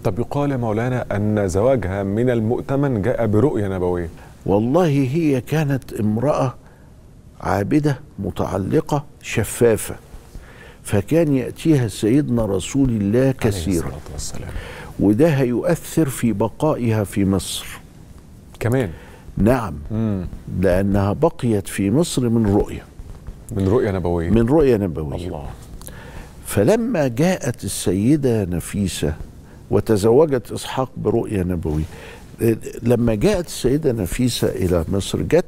طب يقال يا مولانا ان زواجها من المؤتمن جاء برؤيه نبويه والله هي كانت امرأة عابدة متعلقة شفافة فكان يأتيها سيدنا رسول الله عليه كثيرا الصلاه والسلام وده هيؤثر في بقائها في مصر كمان نعم مم. لأنها بقيت في مصر من رؤية من رؤيه نبويه من رؤية نبوية الله فلما جاءت السيدة نفيسة وتزوجت إسحاق برؤية نبوية لما جاءت السيدة نفيسة إلى مصر جت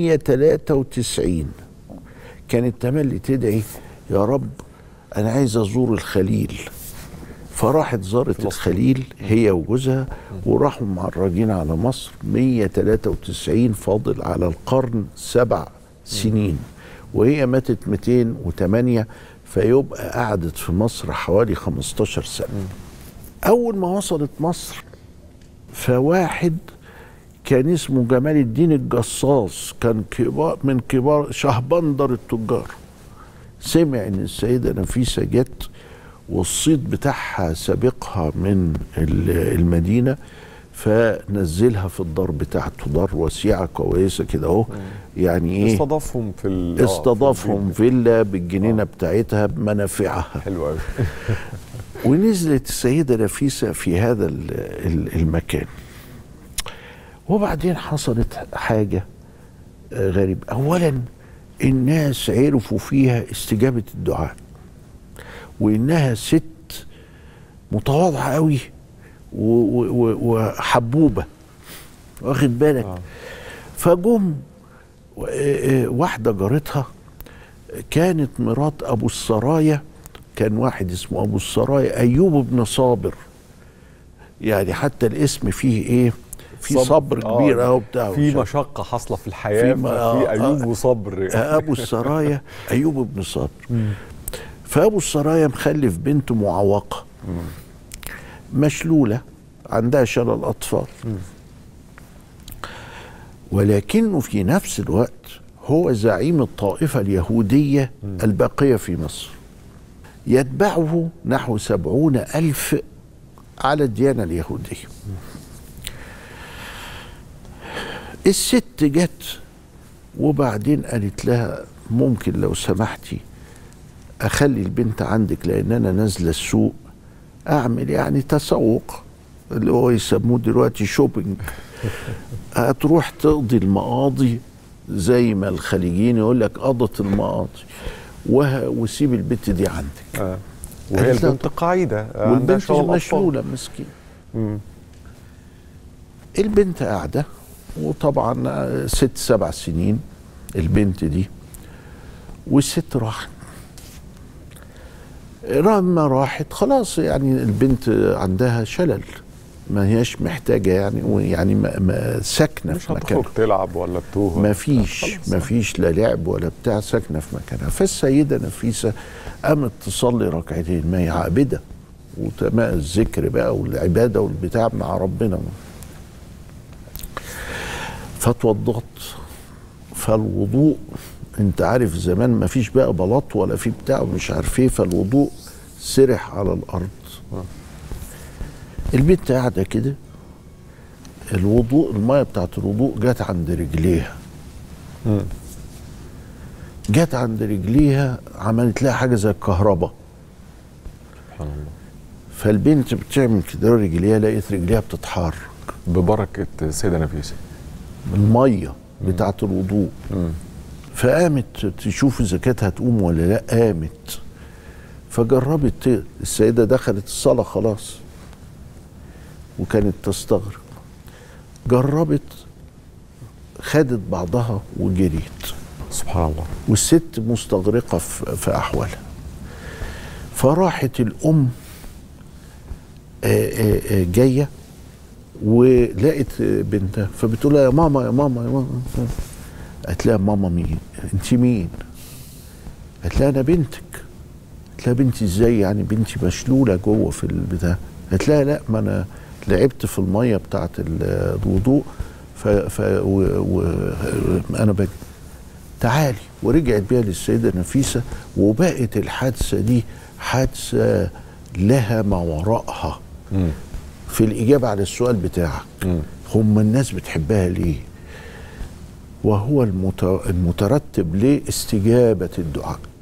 193 كانت تملي تدعي يا رب أنا عايز أزور الخليل فراحت زارت الخليل هي وجوزها وراحوا معرجين على مصر 193 فاضل على القرن سبع سنين وهي ماتت 208 فيبقى قعدت في مصر حوالي 15 سنة أول ما وصلت مصر فواحد كان اسمه جمال الدين الجصاص كان كبار من كبار شهبندر التجار سمع ان السيده نفيسه جت والصيت بتاعها سابقها من ال- المدينه فنزلها في الدار بتاعته دار وسيعه كويسه كده اهو يعني ايه استضافهم في ال- آه، في استضافهم البيت. فيلا بالجنينه بتاعتها بمنافعها حلو قوي ونزلت السيدة نفيسة في هذا ال- ال- المكان وبعدين حصلت حاجة آه، غريبة أولا الناس عرفوا فيها استجابة الدعاء وإنها ست متواضعة قوي و- و- و- وحبوبة واخد بالك آه. فجم و- آه، آه، واحدة جارتها كانت مرات ابو السرايا كان واحد اسمه ابو السرايا ايوب بن صابر يعني حتى الاسم فيه ايه في صبر, صبر آه، كبير اهو بتاع في مشقه حاصله في الحياه في- في, آه، في ايوب آه. وصبر ابو السرايا ايوب بن صابر فابو السرايا مخلف بنت معوقه مشلوله عندها شلل اطفال ولكنه في نفس الوقت هو زعيم الطائفة اليهودية الباقية في مصر يتبعه نحو سبعون ألف على الديانة اليهودية الست جت وبعدين قالت لها ممكن لو سمحتي أخلي البنت عندك لأن أنا نازلة السوق أعمل يعني تسوق اللي هو يسموه دلوقتي شوبينج هتروح تقضي المقاضي زي ما الخليجيين يقول لك قضت المقاضي وه- وسيب البت دي عندك آه. وهي قالت لها البنت قاعده آه، عندها والبنت شغل أطفال. مشلوله مسكين مم. البنت قاعده وطبعا ست سبع سنين البنت دي والست راحت لما راحت خلاص يعني البنت عندها شلل ما هياش محتاجه يعني ويعني ما ما ساكنه مش في مكانها هتخرج تلعب ولا تتوه ما ولا- فيش خلاص. ما فيش لا لعب ولا بتاع ساكنه في مكانها فالسيده نفيسه قامت تصلي ركعتين ما هي عابده وتمام الذكر بقى والعباده والبتاع مع ربنا فتوضأت فالوضوء انت عارف زمان ما فيش بقى بلاط ولا في بتاع ومش عارف ايه فالوضوء سرح على الارض البنت قاعده كده الوضوء الميه بتاعت الوضوء جت عند رجليها مم. جت عند رجليها عملت لها حاجه زي الكهرباء سبحان الله فالبنت بتعمل كده رجليها لقيت رجليها بتتحرك ببركه السيده نفيسه الميه بتاعت الوضوء مم. فقامت تشوف اذا كانت هتقوم ولا لا قامت فجربت ت- السيده دخلت الصلاه خلاص وكانت تستغرب جربت خدت بعضها وجريت سبحان الله والست مستغرقه في في احوالها فراحت الام آه، آه، آه، جايه ولقت بنتها فبتقول لها يا ماما يا ماما يا ماما قالت لها ماما مين؟ انت مين؟ قالت لها انا بنتك قالت لها بنتي ازاي يعني بنتي مشلوله جوه في البتاع قالت لها لا ما انا لعبت في الميه بتاعت ال- الوضوء ف, ف و و انا بجري تعالي ورجعت بيها للسيده نفيسه وبقت الحادثه دي حادثه لها ما وراءها مم. في الإجابة على السؤال بتاعك هم الناس بتحبها ليه وهو المت- المترتب لاستجابة الدعاء